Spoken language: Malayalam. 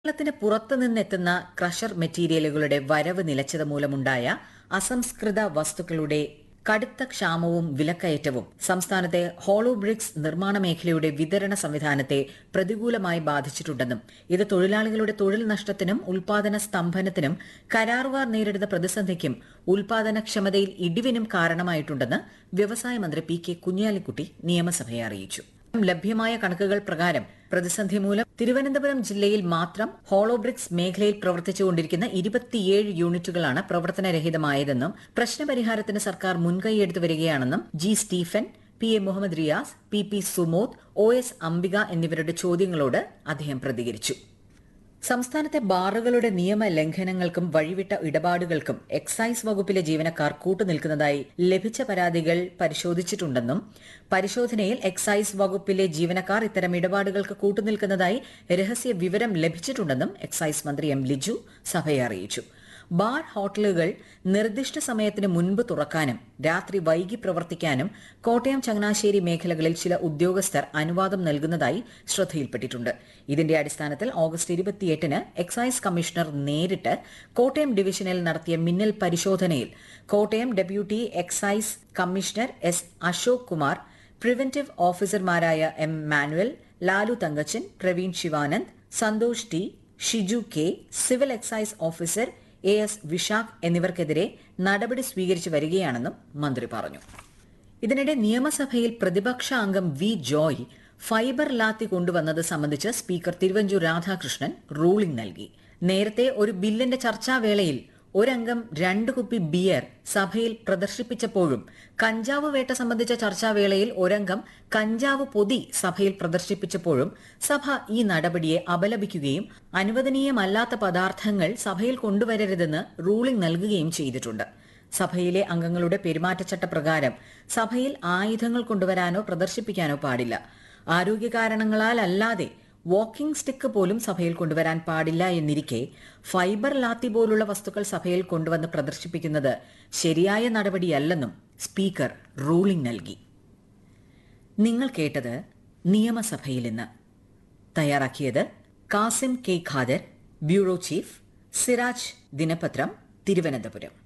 കേരളത്തിന് പുറത്തുനിന്നെത്തുന്ന ക്രഷർ മെറ്റീരിയലുകളുടെ വരവ് നിലച്ചത് മൂലമുണ്ടായ അസംസ്കൃത വസ്തുക്കളുടെ കടുത്ത ക്ഷാമവും വിലക്കയറ്റവും സംസ്ഥാനത്തെ ഹോളോ ബ്രിക്സ് നിർമ്മാണ മേഖലയുടെ വിതരണ സംവിധാനത്തെ പ്രതികൂലമായി ബാധിച്ചിട്ടുണ്ടെന്നും ഇത് തൊഴിലാളികളുടെ തൊഴിൽ നഷ്ടത്തിനും ഉൽപാദന സ്തംഭനത്തിനും കരാറുകാർ നേരിടുന്ന പ്രതിസന്ധിക്കും ഉൽപാദനക്ഷമതയിൽ ഇടിവിനും കാരണമായിട്ടുണ്ടെന്ന് വ്യവസായ മന്ത്രി പി കെ കുഞ്ഞാലിക്കുട്ടി നിയമസഭയെ അറിയിച്ചു ലഭ്യമായ കണക്കുകൾ പ്രകാരം പ്രതിസന്ധി മൂലം തിരുവനന്തപുരം ജില്ലയിൽ മാത്രം ഹോളോബ്രിക്സ് മേഖലയിൽ പ്രവർത്തിച്ചുകൊണ്ടിരിക്കുന്ന ഇരുപത്തിയേഴ് യൂണിറ്റുകളാണ് പ്രവർത്തനരഹിതമായതെന്നും പ്രശ്നപരിഹാരത്തിന് സർക്കാർ മുൻകൈയെടുത്തു വരികയാണെന്നും G Stephen P A Muhammad Riyas P P Sumod O S Ambika എന്നിവരുടെ ചോദ്യങ്ങളോട് അദ്ദേഹം പ്രതികരിച്ചു സംസ്ഥാനത്തെ ബാറുകളുടെ നിയമ ലംഘനങ്ങൾക്കും വഴിവിട്ട ഇടപാടുകൾക്കും എക്സൈസ് വകുപ്പിലെ ജീവനക്കാർ കൂട്ടുനിൽക്കുന്നതായി ലഭിച്ച പരാതികൾ പരിശോധിച്ചിട്ടുണ്ടെന്നും പരിശോധനയിൽ എക്സൈസ് വകുപ്പിലെ ജീവനക്കാർ ഇത്തരം ഇടപാടുകൾക്ക് കൂട്ടുനിൽക്കുന്നതായി രഹസ്യ വിവരം ലഭിച്ചിട്ടുണ്ടെന്നും എക്സൈസ് മന്ത്രി എം ലിജു സഭയെ അറിയിച്ചു ബാർ ഹോട്ടലുകൾ നിർദ്ദിഷ്ട സമയത്തിന് മുൻപ് തുറക്കാനും രാത്രി വൈകി പ്രവർത്തിക്കാനും കോട്ടയം ചങ്ങനാശ്ശേരി മേഖലകളിൽ ചില ഉദ്യോഗസ്ഥർ അനുവാദം നൽകുന്നതായി ശ്രദ്ധയിൽപ്പെട്ടിട്ടുണ്ട് ഇതിന്റെ അടിസ്ഥാനത്തിൽ ഓഗസ്റ്റ് ഇരുപത്തിയെട്ടിന് എക്സൈസ് കമ്മീഷണർ നേരിട്ട് കോട്ടയം ഡിവിഷനിൽ നടത്തിയ മിന്നൽ പരിശോധനയിൽ Kottayam deputy excise commissioner S Ashok Kumar preventive ഓഫീസർമാരായ M Manuel Lalu Thankachan Praveen Sivanand Santhosh T Shiju K civil excise officer A S Vishakh എന്നിവർക്കെതിരെ നടപടി സ്വീകരിച്ചു വരികയാണെന്നും മന്ത്രി പറഞ്ഞു ഇതിനിടെ നിയമസഭയിൽ പ്രതിപക്ഷ അംഗം വി ജോയ് ഫൈബർ ലാത്തി കൊണ്ടുവന്നത് സംബന്ധിച്ച് സ്പീക്കർ തിരുവഞ്ചൂർ രാധാകൃഷ്ണൻ റൂളിംഗ് നൽകി നേരത്തെ ഒരു ബില്ലിന്റെ ചർച്ചാവേളയിൽ ഒരംഗം രണ്ട് കുപ്പി ബിയർ സഭയിൽ പ്രദർശിപ്പിച്ചപ്പോഴും കഞ്ചാവ് വേട്ട സംബന്ധിച്ച ചർച്ചാവേളയിൽ ഒരംഗം കഞ്ചാവ് പൊതി സഭയിൽ പ്രദർശിപ്പിച്ചപ്പോഴും സഭ ഈ നടപടിയെ അപലപിക്കുകയും അനുവദനീയമല്ലാത്ത പദാർത്ഥങ്ങൾ സഭയിൽ കൊണ്ടുവരരുതെന്ന് റൂളിംഗ് നൽകുകയും ചെയ്തിട്ടുണ്ട് സഭയിലെ അംഗങ്ങളുടെ പെരുമാറ്റച്ചട്ട പ്രകാരം സഭയിൽ ആയുധങ്ങൾ കൊണ്ടുവരാനോ പ്രദർശിപ്പിക്കാനോ പാടില്ല ആരോഗ്യ കാരണങ്ങളാൽ അല്ലാതെ വാക്കിംഗ് സ്റ്റിക്ക് പോലും സഭയിൽ കൊണ്ടുവരാൻ പാടില്ല എന്നിരിക്കെ ഫൈബർ ലാത്തി പോലുള്ള വസ്തുക്കൾ സഭയിൽ കൊണ്ടുവന്ന് പ്രദർശിപ്പിക്കുന്നത് ശരിയായ നടപടിയല്ലെന്നും സ്പീക്കർ റൂളിംഗ് നൽകി നിങ്ങൾ കേട്ടത് നിയമസഭയിൽ ഇന്ന് തയ്യാറാക്കിയത് Kasim K Khader bureau chief Siraj ദിനപത്രം തിരുവനന്തപുരം